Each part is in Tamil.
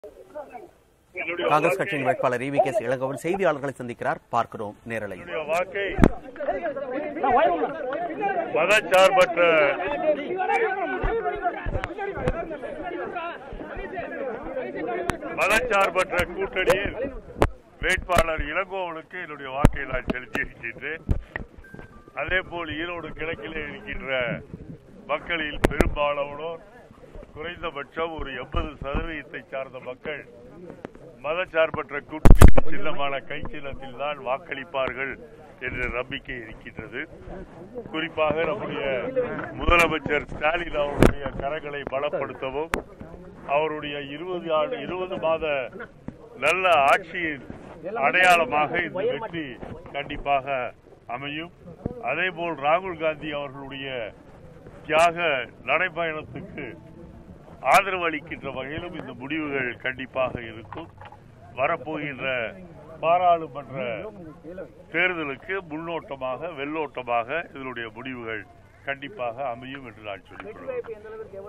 காங்கிரஸ் கட்சியின் வேட்பாளர் இவி கே இளங்கோவன் செய்தியாளர்களை சந்திக்கிறார் பார்க்கிறோம் நேரலையில் என்னுடைய வாக்கை மதச்சார்பற்ற மதச்சார்பற்ற கூட்டணியில் வேட்பாளர் இளங்கோவனுக்கு என்னுடைய வாக்கை நான் செலுத்தியிருக்கின்றேன் அதே போல் ஈரோடு கிழக்கிலே இருக்கின்ற மக்களில் பெரும்பாலானோர் குறைந்தபட்சம் ஒரு எண்பது சதவீதத்தை சார்ந்த மக்கள் மதச்சார்பற்ற கூட்டணி சின்னமான கை சின்னத்தில் தான் வாக்களிப்பார்கள் என்ற நம்பிக்கை இருக்கின்றது குறிப்பாக நம்முடைய முதலமைச்சர் ஸ்டாலின் அவருடைய கரங்களை பலப்படுத்தவும் அவருடைய இருபது ஆண்டு இருபது மாத நல்ல ஆட்சியின் அடையாளமாக இந்த வெற்றி கண்டிப்பாக அமையும் அதேபோல் ராகுல் காந்தி அவர்களுடைய தியாக நடைபயணத்துக்கு ஆதரவு அளிக்கின்ற வகையிலும் இந்த முடிவுகள் கண்டிப்பாக இருக்கும் வரப்போகின்ற பாராளுமன்ற தேர்தலுக்கு முன்னோட்டமாக வெள்ளோட்டமாக இதனுடைய முடிவுகள் கண்டிப்பாக அமையும் என்று நான் சொல்லிக் கொள்கிறேன்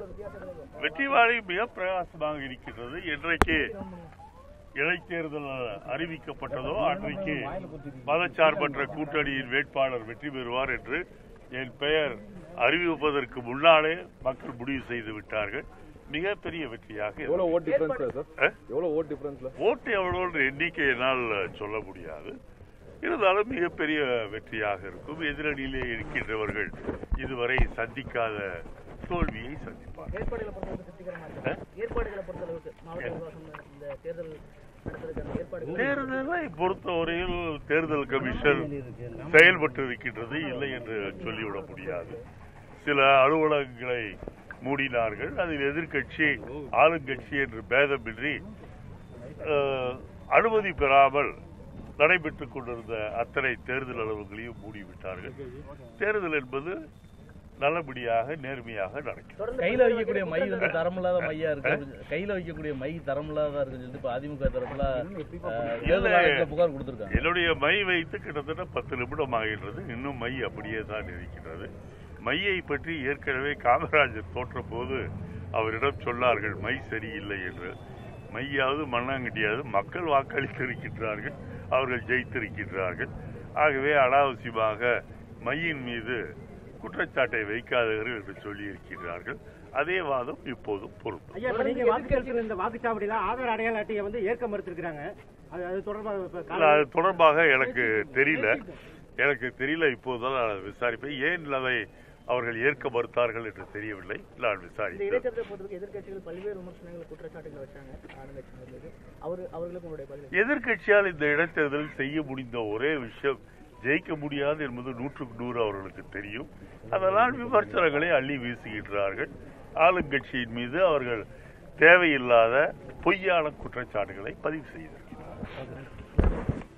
வெற்றி வாழை மிக பிரகாசமாக இருக்கின்றது என்றைக்கு இடைத்தேர்தல் அறிவிக்கப்பட்டதோ அன்றைக்கு மதச்சார்பற்ற கூட்டணியின் வேட்பாளர் வெற்றி பெறுவார் என்று என் பெயர் அறிவிப்பதற்கு முன்னாலே மக்கள் முடிவு செய்து விட்டார்கள் மிகப்பெரிய வெற்றியாக இது. எவ்வளவு ஓட் டிஃபரன்ஸ்ல சார் அஹ்? எவ்வளவு ஓட் டிஃபரன்ஸ்ல ஓட்டு எவ்வளவு எண்ணிக்கை என்னால் சொல்ல முடியாது இருந்தாலும் மிகப்பெரிய வெற்றியாக இருக்கும் எதிரணியிலே இருக்கின்றவர்கள் இதுவரை சந்திக்காத தோல்வியை சந்திப்பார்கள் ஏற்பாடுகளை பொறுத்தளவுக்கு திருப்திகரமா இருக்கு ஏற்பாடுகளை பொறுத்தளவுக்கு மாவட்ட நிர்வாகம் இந்த தேர்தல் நடத்துறதுக்கான ஏற்பாடுகள் தேர்தலை பொறுத்தவரையில் தேர்தல் கமிஷன் செயல்பட்டு இருக்கின்றது இல்லை என்று சொல்லிவிட முடியாது சில அலுவலகங்களை மூடினார்கள் அதில் எதிர்க்கட்சி ஆளுங்கட்சி என்று பேதமின்றி அஹ், அனுமதி பெறாமல் நடைபெற்றுக் கொண்டிருந்த அத்தனை தேர்தல் அலுவலகங்களையும் மூடிவிட்டார்கள் தேர்தல் என்பது நல்லபடியாக நேர்மையாக நடக்கும் கையில வைக்கக்கூடிய மை வந்து தரமில்லாத மையா இருக்கு கையில வைக்கக்கூடிய மை தரமில்லாத இருக்குன்னு சொல்லிட்டு இப்ப அதிமுக தரப்புல அஹ், தேர்தல் ஆணையத்துல புகார் கொடுத்திருக்காங்க என்னுடைய மை வைத்து கிட்டத்தட்ட பத்து நிமிடம் ஆகின்றது இன்னும் மை அப்படியே தான் இருக்கின்றது மையை பற்றி ஏற்கனவே காமராஜர் தோற்ற போது அவரிடம் சொன்னார்கள் மை சரியில்லை என்று மையாவது மண்ணாங்கட்டியாவது மக்கள் வாக்களித்திருக்கின்றார்கள் அவர்கள் ஜெயித்திருக்கின்றார்கள் ஆகவே அனாவசியமாக மையின் மீது குற்றச்சாட்டை வைக்காதீர்கள் என்று சொல்லியிருக்கிறார்கள் அதே வாதம் இப்போதும் பொருந்தும் ஐயா இப்ப நீங்க வாக்குச்சேர்த்துல இந்த வாக்குச்சாவடியில ஆதார் அடையாள அட்டையை வந்து ஏற்க மறுத்திருக்கிறாங்க அது அது தொடர்பாக இப்ப இல்ல, கால- அது தொடர்பாக எனக்கு தெரியல எனக்கு தெரியல இப்போதுதான் நான் அதை விசாரிப்பேன் ஏன் அதை அவர்கள் ஏற்க மறுத்தார்கள் என்று தெரியவில்லை நான் இந்த விசாரித்தேன் இடைத்தேர்தலை பொறுத்தவரைக்கும் எதிர்க்கட்சிகள் பல்வேறு விமர்சனங்கள் குற்றச்சாட்டுகளை வச்சாங்க ஆளுங்கட்சியினர் மீது அவர் அவர்களுக்கு உங்களுடைய பதில் எதிர்க்கட்சியால் இந்த இடைத்தேர்தலில் செய்ய முடிந்த ஒரே விஷயம் ஜெயிக்க முடியாது என்பது நூற்றுக்கு நூறு அவர்களுக்கு தெரியும் அதனால் விமர்சனங்களை அள்ளி வீசுகின்றார்கள் ஆளுங்கட்சியின் மீது அவர்கள் தேவையில்லாத பொய்யான குற்றச்சாட்டுகளை பதிவு செய்திருக்கிறார்கள்